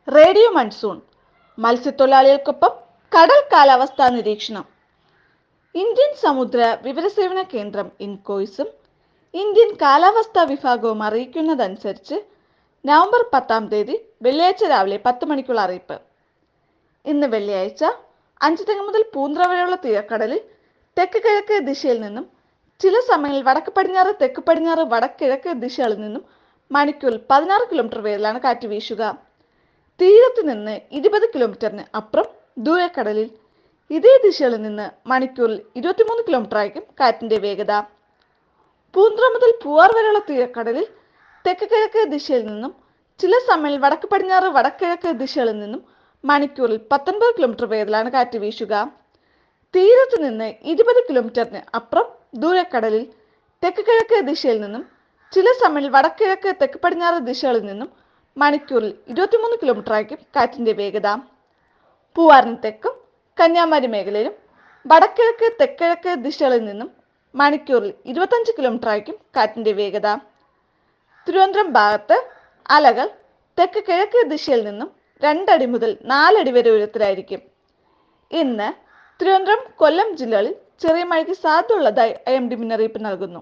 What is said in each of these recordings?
radio monsoon മത്സ്യത്തൊഴിലാളികൾക്കൊപ്പം കടൽ കാലാവസ്ഥാ നിരീക്ഷണം ഇന്ത്യൻ സമുദ്ര വിവരസേവന കേന്ദ്രം ഇൻകോയ്സും ഇന്ത്യൻ കാലാവസ്ഥാ വിഭാഗവും അറിയിക്കുന്നതനുസരിച്ച് നവംബർ പത്താം തീയതി വെള്ളിയാഴ്ച രാവിലെ പത്ത് മണിക്കുള്ള അറിയിപ്പ് ഇന്ന് വെള്ളിയാഴ്ച അഞ്ച് തെങ്ങ് മുതൽ പൂന്ത്ര വരെയുള്ള തീരക്കടലിൽ തെക്ക് കിഴക്ക് ദിശയിൽ നിന്നും ചില സമയങ്ങളിൽ വടക്ക് പടിഞ്ഞാറ് തെക്ക് പടിഞ്ഞാറ് വടക്കിഴക്ക് ദിശകളിൽ നിന്നും മണിക്കൂറിൽ പതിനാറ് കിലോമീറ്റർ വേഗത്തിലാണ് കാറ്റ് വീശുക തീരത്ത് നിന്ന് ഇരുപത് കിലോമീറ്ററിന് അപ്പുറം ദൂരക്കടലിൽ ഇതേ ദിശയിൽ നിന്ന് മണിക്കൂറിൽ ഇരുപത്തിമൂന്ന് കിലോമീറ്റർ ആയിരിക്കും കാറ്റിന്റെ വേഗത പൂന്ത്ര മുതൽ പൂവാർ വരെയുള്ള തീരക്കടലിൽ തെക്ക് കിഴക്ക് ദിശയിൽ നിന്നും ചില സമയങ്ങളിൽ വടക്ക് പടിഞ്ഞാറ് വടക്കിഴക്ക് ദിശകളിൽ നിന്നും മണിക്കൂറിൽ പത്തൊൻപത് കിലോമീറ്റർ വേഗത്തിലാണ് കാറ്റ് വീശുക തീരത്ത് നിന്ന് ഇരുപത് കിലോമീറ്ററിന് അപ്പുറം ദൂരക്കടലിൽ തെക്ക് കിഴക്ക് ദിശയിൽ നിന്നും ചില സമയങ്ങളിൽ വടക്കിഴക്ക് തെക്ക് പടിഞ്ഞാറ് ദിശകളിൽ നിന്നും മണിക്കൂറിൽ ഇരുപത്തിമൂന്ന് കിലോമീറ്റർ ആയിരിക്കും കാറ്റിന്റെ വേഗത പൂവാറിന് തെക്കും കന്യാകുമാരി മേഖലയിലും വടക്കിഴക്ക് തെക്കിഴക്ക് ദിശകളിൽ നിന്നും മണിക്കൂറിൽ ഇരുപത്തഞ്ച് കിലോമീറ്റർ ആയിരിക്കും കാറ്റിന്റെ വേഗത തിരുവനന്തപുരം ഭാഗത്ത് അലകൾ തെക്ക് കിഴക്ക് ദിശയിൽ നിന്നും രണ്ടടി മുതൽ നാലടി വരെ ഉയരത്തിലായിരിക്കും ഇന്ന് തിരുവനന്തപുരം കൊല്ലം ജില്ലകളിൽ ചെറിയ മഴയ്ക്ക് സാധ്യതയുള്ളതായി ഐ എം ഡി മുന്നറിയിപ്പ് നൽകുന്നു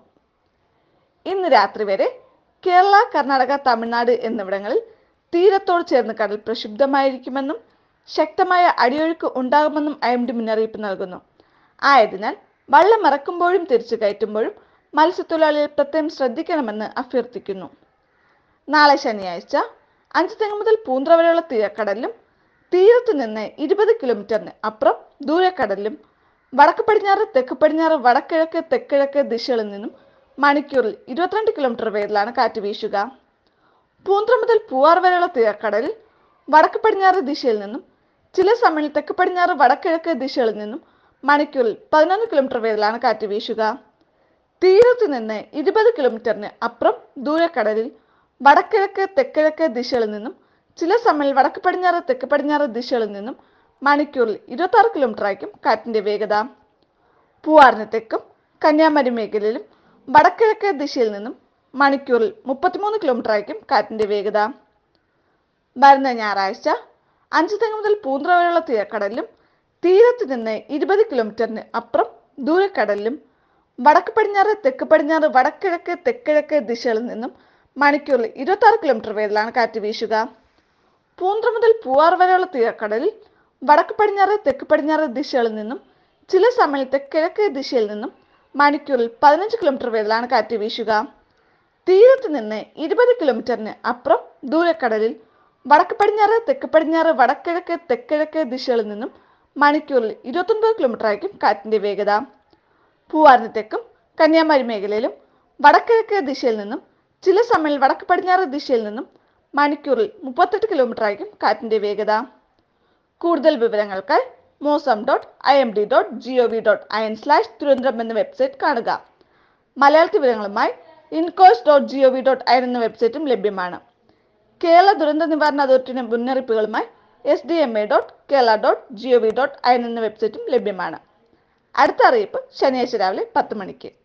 ഇന്ന് രാത്രി വരെ കേരള കർണാടക തമിഴ്നാട് എന്നിവിടങ്ങളിൽ തീരത്തോട് ചേർന്ന് കടൽ പ്രക്ഷുബ്ധമായിരിക്കുമെന്നും ശക്തമായ അടിയൊഴുക്ക് ഉണ്ടാകുമെന്നും ഐ എം ഡി മുന്നറിയിപ്പ് നൽകുന്നു ആയതിനാൽ വള്ളം ഇറക്കുമ്പോഴും തിരിച്ചു കയറ്റുമ്പോഴും മത്സ്യത്തൊഴിലാളികൾ പ്രത്യേകം ശ്രദ്ധിക്കണമെന്ന് അഭ്യർത്ഥിക്കുന്നു നാളെ ശനിയാഴ്ച അഞ്ച് തെങ്ങ് മുതൽ പൂന്ത്ര വരെയുള്ള തീരക്കടലിലും തീരത്ത് നിന്ന് ഇരുപത് കിലോമീറ്ററിന് അപ്പുറം ദൂരക്കടലിലും വടക്ക് പടിഞ്ഞാറ് തെക്ക് പടിഞ്ഞാറ് വടക്കിഴക്ക് തെക്കിഴക്ക് ദിശകളിൽ നിന്നും മണിക്കൂറിൽ ഇരുപത്തിരണ്ട് കിലോമീറ്റർ വേഗത്തിലാണ് കാറ്റ് വീശുക പൂന്ത്ര മുതൽ പൂവാർ വരെയുള്ള തീരക്കടലിൽ വടക്ക് പടിഞ്ഞാറ് ദിശയിൽ നിന്നും ചില സമയങ്ങളിൽ തെക്ക് പടിഞ്ഞാറ് വടക്കിഴക്ക് ദിശകളിൽ നിന്നും മണിക്കൂറിൽ പതിനൊന്ന് കിലോമീറ്റർ വേഗത്തിലാണ് കാറ്റ് വീശുക തീരത്ത് നിന്ന് ഇരുപത് കിലോമീറ്ററിന് അപ്പുറം ദൂരക്കടലിൽ വടക്കിഴക്ക് തെക്കിഴക്ക് ദിശകളിൽ നിന്നും ചില സമയങ്ങളിൽ വടക്ക് പടിഞ്ഞാറ് തെക്ക് പടിഞ്ഞാറ് ദിശകളിൽ നിന്നും മണിക്കൂറിൽ ഇരുപത്തി ആറ് കിലോമീറ്റർ ആയിരിക്കും കാറ്റിന്റെ വേഗത പൂവാറിന് തെക്കും കന്യാകുമാരി മേഖലയിലും വടക്കിഴക്ക് ദിശയിൽ നിന്നും മണിക്കൂറിൽ മുപ്പത്തിമൂന്ന് കിലോമീറ്റർ ആയിരിക്കും കാറ്റിന്റെ വേഗത വരുന്ന ഞായറാഴ്ച അഞ്ച് തെങ്ങ് മുതൽ പൂന്ത്ര വരെയുള്ള തീരക്കടലിലും തീരത്ത് നിന്ന് ഇരുപത് കിലോമീറ്ററിന് അപ്പുറം ദൂരക്കടലിലും വടക്ക് പടിഞ്ഞാറ് തെക്ക് പടിഞ്ഞാറ് വടക്കിഴക്ക് തെക്കിഴക്ക് ദിശകളിൽ നിന്നും മണിക്കൂറിൽ ഇരുപത്തി ആറ് കിലോമീറ്റർ വേഗത്തിലാണ് കാറ്റ് വീശുക പൂന്ത്ര മുതൽ പൂവാർ വരെയുള്ള തീരക്കടലിൽ വടക്ക് പടിഞ്ഞാറ് തെക്ക് പടിഞ്ഞാറ് ദിശകളിൽ നിന്നും ചില സമയത്ത് കിഴക്ക് ദിശയിൽ നിന്നും മണിക്കൂറിൽ പതിനഞ്ച് കിലോമീറ്റർ വേഗത്തിലാണ് കാറ്റ് വീശുക തീരത്ത് നിന്ന് ഇരുപത് കിലോമീറ്ററിന് അപ്പുറം ദൂരക്കടലിൽ വടക്ക് പടിഞ്ഞാറ് തെക്ക് പടിഞ്ഞാറ് വടക്കിഴക്ക് തെക്കിഴക്ക് ദിശകളിൽ നിന്നും മണിക്കൂറിൽ ഇരുപത്തൊൻപത് കിലോമീറ്റർ ആയിരിക്കും കാറ്റിന്റെ വേഗത പൂവാറിന് തെക്കും കന്യാകുമാരി മേഖലയിലും വടക്കിഴക്ക് ദിശയിൽ നിന്നും ചില സമയങ്ങളിൽ വടക്ക് പടിഞ്ഞാറ് ദിശയിൽ നിന്നും മണിക്കൂറിൽ മുപ്പത്തെട്ട് കിലോമീറ്റർ ആയിരിക്കും കാറ്റിന്റെ വേഗത കൂടുതൽ വിവരങ്ങൾക്കായി Mausam dot I M D dot G O V dot I N slash Thiruvananthapuram എന്ന വെബ്സൈറ്റ് കാണുക മലയാളത്തിൽ വിവരങ്ങളുമായി INCOIS dot G O V dot I N എന്ന വെബ്സൈറ്റും ലഭ്യമാണ് കേരള ദുരന്ത നിവാരണ അതോറിറ്റിയുടെ മുന്നറിയിപ്പുകളുമായി S D M A dot Kerala dot G O V dot I N എന്ന വെബ്സൈറ്റും ലഭ്യമാണ് അടുത്ത അറിയിപ്പ് ശനിയാഴ്ച രാവിലെ പത്ത് മണിക്ക്